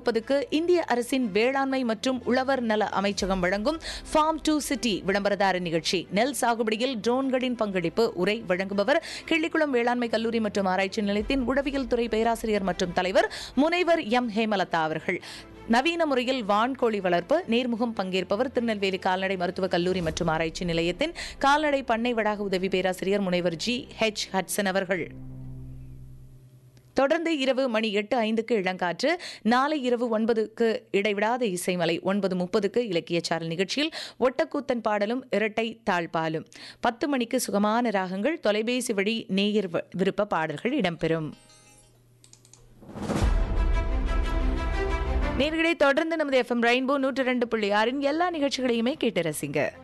முப்பதுக்கு இந்திய அரசின் வேளாண்மை மற்றும் உழவர் நல அமைச்சகம் வழங்கும் ஃபார்ம் டு சிட்டி விளம்பரதார நிகழ்ச்சி நெல் சாகுபடியில் ட்ரோன்களின் பங்களிப்பு உரை வழங்குபவர் கிள்ளிக்குளம் வேளாண்மை கல்லூரி மற்றும் ஆராய்ச்சி நிலையத்தின் உழவியல் துறை பேராசிரியர் மற்றும் தலைவர் முனைவர் எம் ஹேமலதா அவர்கள் நவீன முறையில் வான்கோழி வளர்ப்பு நேர்முகம் பங்கேற்பவர் திருநெல்வேலி கால்நடை மருத்துவக் கல்லூரி மற்றும் ஆராய்ச்சி நிலையத்தின் கால்நடை பண்ணை வளாக உதவி பேராசிரியர் முனைவர் ஜி ஹெச் ஹட்சன் அவர்கள் தொடர்ந்து இரவு மணி எட்டு ஐந்துக்கு இளங்காற்று நாளை இரவு ஒன்பதுக்கு இடைவிடாத இசைமலை ஒன்பது முப்பதுக்கு இலக்கியச்சாரல் நிகழ்ச்சியில் ஒட்டக்கூத்தன் பாடலும் இரட்டை தாழ்பாலும் பத்து மணிக்கு சுகமான ராகங்கள் தொலைபேசி வழி நேயர் வ- விருப்ப பாடல்கள் இடம்பெறும் நேர்களை தொடர்ந்து நமது எஃப்எம் ரெயின்போ நூற்று ரெண்டு புள்ளி ஆறின் எல்லா நிகழ்ச்சிகளையுமே கேட்டு ரசிங்க